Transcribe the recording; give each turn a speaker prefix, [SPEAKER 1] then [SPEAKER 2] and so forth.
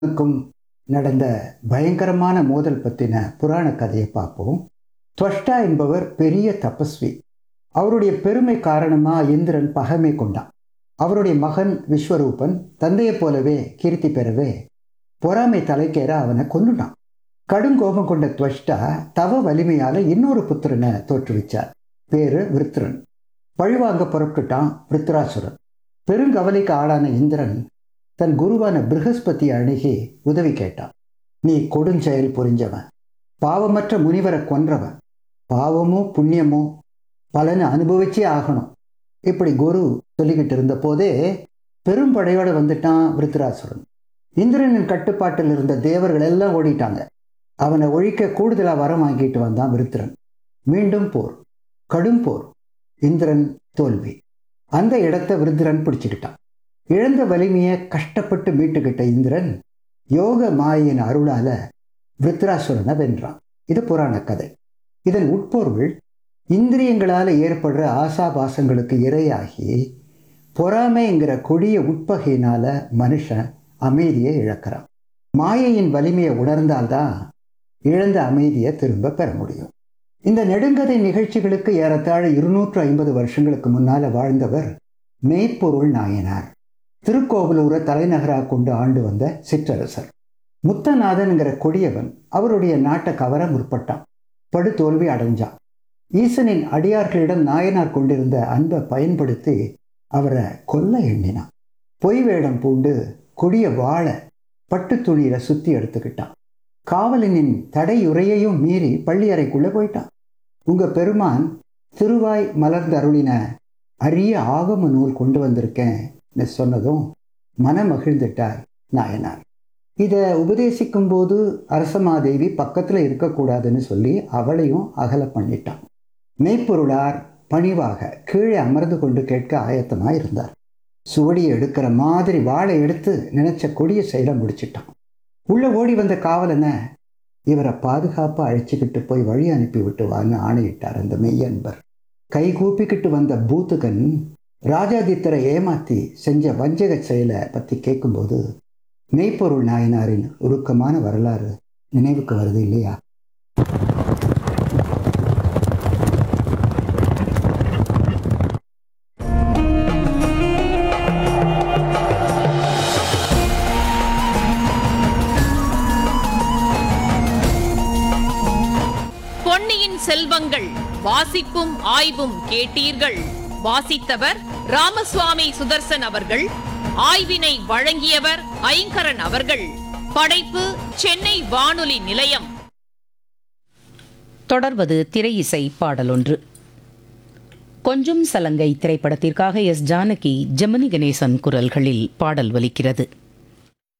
[SPEAKER 1] க்கும் நடந்த பயங்கரமான மோதல் பற்றின புராண கதையை பார்ப்போம் துவஷ்டா என்பவர் பெரிய தபஸ்வி அவருடைய பெருமை காரணமா இந்திரன் பகைமை கொண்டான் அவருடைய மகன் விஸ்வரூபன் தந்தையைப் போலவே கீர்த்தி பெறவே பொறாமை தலைக்கேற அவனை கொன்னுட்டான் கடுங்கோபம் கொண்ட துவஷ்டா தவ வலிமையால இன்னொரு புத்திரனை தோற்றுவிச்சார் பேரு விருத்திரன் பழிவாங்க புறப்பட்டுட்டான் விருத்ராசுரன் பெருங்கவலைக்கு ஆளான இந்திரன் தன் குருவான பிருகஸ்பதி அணுகி உதவி கேட்டான் நீ கொடுஞ்செயல் புரிஞ்சவன் பாவமற்ற முனிவரை கொன்றவன் பாவமோ புண்ணியமோ பலனை அனுபவிச்சே ஆகணும் இப்படி குரு சொல்லிக்கிட்டு இருந்த போதே பெரும்படையோட வந்துட்டான் விருத்ராசுரன் இந்திரனின் கட்டுப்பாட்டில் இருந்த தேவர்கள் எல்லாம் ஓடிட்டாங்க அவனை ஒழிக்க கூடுதலாக வரம் வாங்கிட்டு வந்தான் விருத்திரன் மீண்டும் போர் கடும் போர் இந்திரன் தோல்வி அந்த இடத்த விருத்திரன் பிடிச்சுக்கிட்டான் இழந்த வலிமையை கஷ்டப்பட்டு மீட்டுக்கிட்ட இந்திரன் யோக மாயின் அருளால விருத்ராசுரனை வென்றான் இது புராண கதை இதன் உட்பொருள் இந்திரியங்களால் ஏற்படுற ஆசாபாசங்களுக்கு இரையாகி பொறாமைங்கிற கொடிய உட்பகையினால மனுஷன் அமைதியை இழக்கிறான் மாயையின் வலிமையை உணர்ந்தால்தான் இழந்த அமைதியை திரும்ப பெற முடியும் இந்த நெடுங்கதை நிகழ்ச்சிகளுக்கு ஏறத்தாழ இருநூற்று ஐம்பது வருஷங்களுக்கு முன்னால வாழ்ந்தவர் மெய்ப்பொருள் நாயனார் திருக்கோவிலூரை தலைநகராக கொண்டு ஆண்டு வந்த சிற்றரசர் முத்தநாதன்கிற கொடியவன் அவருடைய நாட்டை கவர முற்பட்டான் படு தோல்வி அடைஞ்சான் ஈசனின் அடியார்களிடம் நாயனார் கொண்டிருந்த அன்பை பயன்படுத்தி அவரை கொல்ல எண்ணினான் பொய் வேடம் பூண்டு கொடிய வாழை பட்டு துணியில சுத்தி எடுத்துக்கிட்டான் காவலனின் தடையுறையையும் மீறி பள்ளியறைக்குள்ள போயிட்டான் உங்க பெருமான் திருவாய் மலர்ந்தருளின அரிய ஆகம நூல் கொண்டு வந்திருக்கேன் சொன்னதும் மனமகிழ்ந்துட்டார் நாயனார் இதை உபதேசிக்கும் போது அரசமாதேவி பக்கத்தில் இருக்கக்கூடாதுன்னு சொல்லி அவளையும் அகல பண்ணிட்டான் மெய்ப்பொருளார் பணிவாக கீழே அமர்ந்து கொண்டு கேட்க ஆயத்தமாக இருந்தார் சுவடியை எடுக்கிற மாதிரி வாழை எடுத்து நினைச்ச கொடிய செயலை முடிச்சிட்டான் உள்ள ஓடி வந்த காவலனை இவரை பாதுகாப்பாக அழைச்சிக்கிட்டு போய் வழி அனுப்பி விட்டுவான்னு ஆணையிட்டார் அந்த மெய்யன்பர் கை கூப்பிக்கிட்டு வந்த பூத்துகன் ராஜாதித்தரை ஏமாத்தி செஞ்ச வஞ்சக செயலை பற்றி கேட்கும்போது மெய்ப்பொருள் நாயனாரின் உருக்கமான வரலாறு நினைவுக்கு வருது இல்லையா
[SPEAKER 2] பொன்னியின் செல்வங்கள் வாசிப்பும் ஆய்வும் கேட்டீர்கள் வாசித்தவர் ராமசுவாமி சுதர்சன் அவர்கள் ஆய்வினை வழங்கியவர் ஐங்கரன் அவர்கள் படைப்பு சென்னை வானொலி நிலையம்
[SPEAKER 3] தொடர்வது திரை இசை பாடலொன்று கொஞ்சம் சலங்கை திரைப்படத்திற்காக எஸ் ஜானகி ஜெமினி கணேசன் குரல்களில் பாடல் ஒலிக்கிறது